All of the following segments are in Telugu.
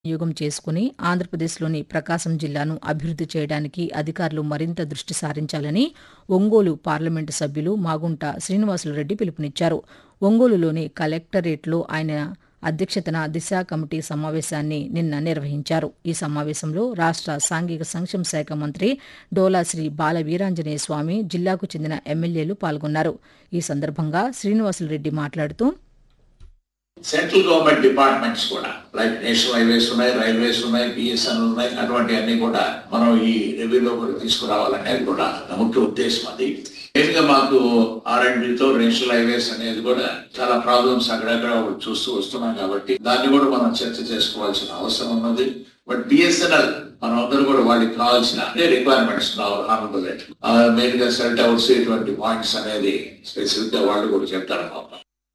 యుగం చేసుకుని ఆంధ్రప్రదేశ్లోని ప్రకాశం జిల్లాను అభివృద్ది చేయడానికి అధికారులు మరింత దృష్టి సారించాలని ఒంగోలు పార్లమెంటు సభ్యులు మాగుంట శ్రీనివాసులురెడ్డి పిలుపునిచ్చారు ఒంగోలులోని కలెక్టరేట్లో ఆయన అధ్యక్షతన దిశ కమిటీ సమావేశాన్ని నిన్న నిర్వహించారు ఈ సమావేశంలో రాష్ట సాంఘిక సంక్షేమ శాఖ మంత్రి డోలా శ్రీ బాల వీరాంజనేయ స్వామి జిల్లాకు చెందిన ఎమ్మెల్యేలు పాల్గొన్నారు ఈ సందర్భంగా శ్రీనివాసులురెడ్డి మాట్లాడుతూ సెంట్రల్ గవర్నమెంట్ డిపార్ట్మెంట్స్ కూడా లైక్ నేషనల్ హైవేస్ ఉన్నాయి రైల్వేస్ ఉన్నాయి బిఎస్ఎన్ ఉన్నాయి అటువంటి అన్ని కూడా మనం ఈ రెవెన్యూ కూడా తీసుకురావాలనేది కూడా నా ముఖ్య ఉద్దేశం అది మెయిన్ గా మాకు తో నేషనల్ హైవేస్ అనేది కూడా చాలా ప్రాబ్లమ్స్ అక్కడక్కడ చూస్తూ వస్తున్నాం కాబట్టి దాన్ని కూడా మనం చర్చ చేసుకోవాల్సిన అవసరం ఉన్నది బట్ బిఎస్ఎన్ఎల్ మనం అందరూ కూడా వాళ్ళకి కావాల్సిన అన్ని రిక్వైర్మెంట్స్ హానబుల్ మెయిన్ గా సెల్ టవర్స్ ఇటువంటి పాయింట్స్ అనేది స్పెసిఫిక్ గా వాళ్ళు కూడా చెప్తారు మాకు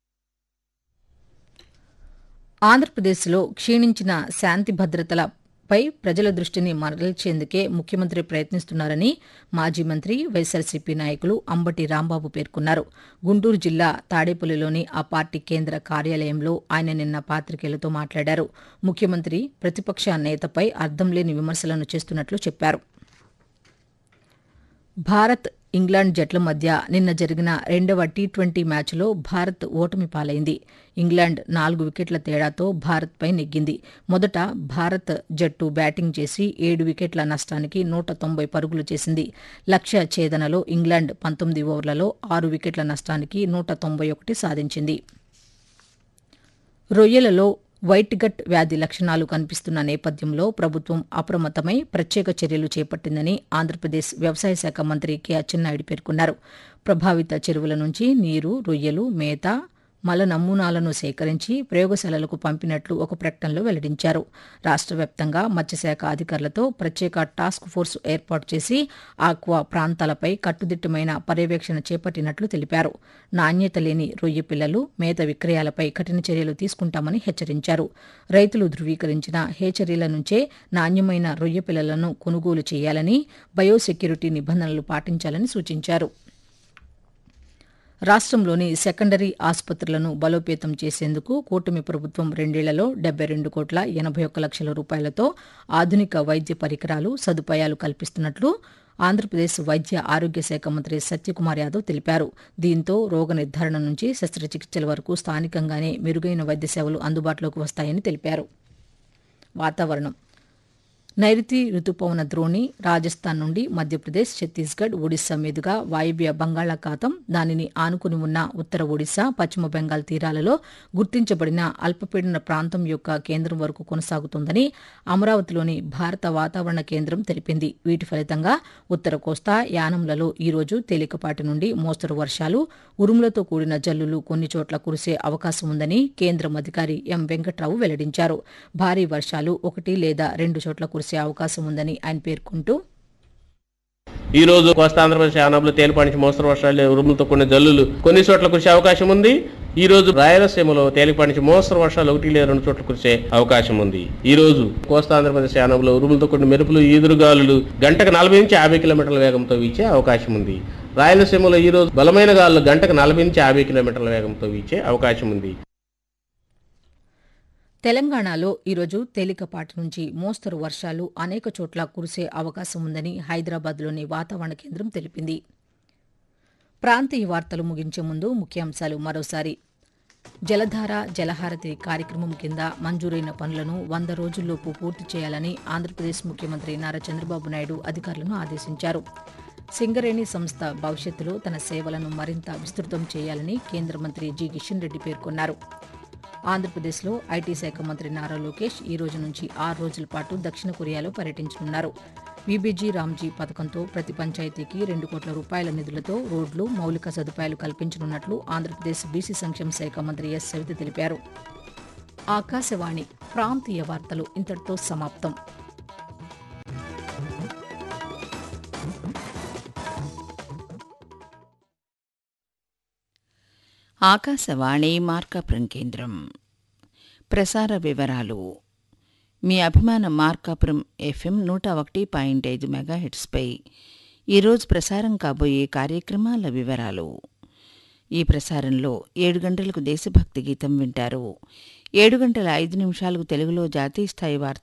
ఆంధ్రప్రదేశ్లో క్షీణించిన శాంతి భద్రతలపై ప్రజల దృష్టిని మరల్చేందుకే ముఖ్యమంత్రి ప్రయత్నిస్తున్నారని మాజీ మంత్రి వైఎస్సార్సీపీ నాయకులు అంబటి రాంబాబు పేర్కొన్నారు గుంటూరు జిల్లా తాడేపల్లిలోని ఆ పార్టీ కేంద్ర కార్యాలయంలో ఆయన నిన్న పాతికేయులతో మాట్లాడారు ముఖ్యమంత్రి ప్రతిపక్ష నేతపై అర్థం లేని విమర్శలను చేస్తున్నట్లు చెప్పారు భారత్ ఇంగ్లాండ్ జట్ల మధ్య నిన్న జరిగిన రెండవ టీ ట్వంటీ మ్యాచ్లో భారత్ ఓటమి పాలైంది ఇంగ్లాండ్ నాలుగు వికెట్ల తేడాతో భారత్పై నెగ్గింది మొదట భారత్ జట్టు బ్యాటింగ్ చేసి ఏడు వికెట్ల నష్టానికి నూట తొంభై పరుగులు చేసింది లక్ష్య ఛేదనలో ఇంగ్లాండ్ పంతొమ్మిది ఓవర్లలో ఆరు వికెట్ల నష్టానికి నూట తొంభై ఒకటి సాధించింది రొయ్యలలో వైట్ గట్ వ్యాధి లక్షణాలు కనిపిస్తున్న నేపథ్యంలో ప్రభుత్వం అప్రమత్తమై ప్రత్యేక చర్యలు చేపట్టిందని ఆంధ్రప్రదేశ్ వ్యవసాయ శాఖ మంత్రి కె అచ్చెన్నాయుడు పేర్కొన్నారు ప్రభావిత చెరువుల నుంచి నీరు రొయ్యలు మేత మల నమూనాలను సేకరించి ప్రయోగశాలలకు పంపినట్లు ఒక ప్రకటనలో వెల్లడించారు రాష్ట్ర వ్యాప్తంగా మత్స్యశాఖ అధికారులతో ప్రత్యేక టాస్క్ ఫోర్స్ ఏర్పాటు చేసి ఆక్వా ప్రాంతాలపై కట్టుదిట్టమైన పర్యవేక్షణ చేపట్టినట్లు తెలిపారు నాణ్యత లేని రొయ్య పిల్లలు మేత విక్రయాలపై కఠిన చర్యలు తీసుకుంటామని హెచ్చరించారు రైతులు ధృవీకరించిన హేచరీల నుంచే నాణ్యమైన రొయ్య పిల్లలను కొనుగోలు చేయాలని బయోసెక్యూరిటీ నిబంధనలు పాటించాలని సూచించారు రాష్ట్రంలోని సెకండరీ ఆసుపత్రులను బలోపేతం చేసేందుకు కూటమి ప్రభుత్వం రెండేళ్లలో డెబ్బై రెండు కోట్ల ఎనభై ఒక్క లక్షల రూపాయలతో ఆధునిక వైద్య పరికరాలు సదుపాయాలు కల్పిస్తున్నట్లు ఆంధ్రప్రదేశ్ వైద్య ఆరోగ్య శాఖ మంత్రి సత్యకుమార్ యాదవ్ తెలిపారు దీంతో రోగ నిర్ధారణ నుంచి శస్త్రచికిత్సల వరకు స్థానికంగానే మెరుగైన వైద్య సేవలు అందుబాటులోకి వస్తాయని తెలిపారు వాతావరణం నైరుతి రుతుపవన ద్రోణి రాజస్థాన్ నుండి మధ్యప్రదేశ్ ఛత్తీస్గఢ్ ఒడిశా మీదుగా వాయువ్య బంగాళాఖాతం దానిని ఆనుకుని ఉన్న ఉత్తర ఒడిశా పశ్చిమ బెంగాల్ తీరాలలో గుర్తించబడిన అల్పపీడన ప్రాంతం యొక్క కేంద్రం వరకు కొనసాగుతుందని అమరావతిలోని భారత వాతావరణ కేంద్రం తెలిపింది వీటి ఫలితంగా ఉత్తర కోస్తా యానంలలో ఈ రోజు తేలికపాటి నుండి మోస్తరు వర్షాలు ఉరుములతో కూడిన జల్లులు కొన్ని చోట్ల కురిసే అవకాశం ఉందని కేంద్రం అధికారి ఎం వెంకట్రావు వెల్లడించారు భారీ వర్షాలు ఒకటి లేదా రెండు చోట్ల కురిసే అవకాశం ఉందని ఆయన పేర్కొంటూ ఈ రోజు కోస్తాంధ్రప్రదేశ్ యానాంలో తేలిపాటి నుంచి మోస్తరు వర్షాలు ఉరుములతో కూడిన జల్లులు కొన్ని చోట్ల కురిసే అవకాశం ఉంది ఈ రోజు రాయలసీమలో తేలిపాటి నుంచి మోస్తరు వర్షాలు ఒకటి లేదా రెండు చోట్ల కురిసే అవకాశం ఉంది ఈ రోజు కోస్తాంధ్రప్రదేశ్ యానంలో ఉరుములతో కూడిన మెరుపులు ఈదురుగాలులు గంటకు నలభై నుంచి యాభై కిలోమీటర్ల వేగంతో వీచే అవకాశం ఉంది రాయలసీమలో ఈ రోజు బలమైన గాలులు గంటకు నలభై నుంచి యాభై కిలోమీటర్ల వేగంతో వీచే అవకాశం ఉంది తెలంగాణలో ఈరోజు తేలికపాటి నుంచి మోస్తరు వర్షాలు అనేక చోట్ల కురిసే అవకాశం ఉందని హైదరాబాద్లోని వాతావరణ కేంద్రం తెలిపింది ప్రాంతీయ వార్తలు ముగించే ముందు ముఖ్యాంశాలు మరోసారి జలధార జలహారతి కార్యక్రమం కింద మంజూరైన పనులను వంద రోజుల్లోపు పూర్తి చేయాలని ఆంధ్రప్రదేశ్ ముఖ్యమంత్రి నారా చంద్రబాబు నాయుడు అధికారులను ఆదేశించారు సింగరేణి సంస్థ భవిష్యత్తులో తన సేవలను మరింత విస్తృతం చేయాలని కేంద్ర మంత్రి జి కిషన్ రెడ్డి పేర్కొన్నారు ఆంధ్రప్రదేశ్లో ఐటీ శాఖ మంత్రి నారా లోకేష్ ఈ రోజు నుంచి ఆరు రోజుల పాటు దక్షిణ కొరియాలో పర్యటించనున్నారు బీబీజీ రామ్జీ పథకంతో ప్రతి పంచాయతీకి రెండు కోట్ల రూపాయల నిధులతో రోడ్లు మౌలిక సదుపాయాలు కల్పించనున్నట్లు ఆంధ్రప్రదేశ్ బీసీ సంక్షేమ శాఖ మంత్రి ఎస్ సవిత తెలిపారు ఆకాశవాణి ప్రాంతీయ వార్తలు ఇంతటితో సమాప్తం ఆకాశవాణి మార్కాపురం కేంద్రం ప్రసార వివరాలు మీ అభిమాన మార్కాపురం ఎఫ్ఎం నూట ఒకటి పాయింట్ ఐదు మెగాహెట్స్పై ఈరోజు ప్రసారం కాబోయే కార్యక్రమాల వివరాలు ఈ ప్రసారంలో ఏడు గంటలకు దేశభక్తి గీతం వింటారు ఏడు గంటల ఐదు నిమిషాలకు తెలుగులో జాతీయ స్థాయి వార్త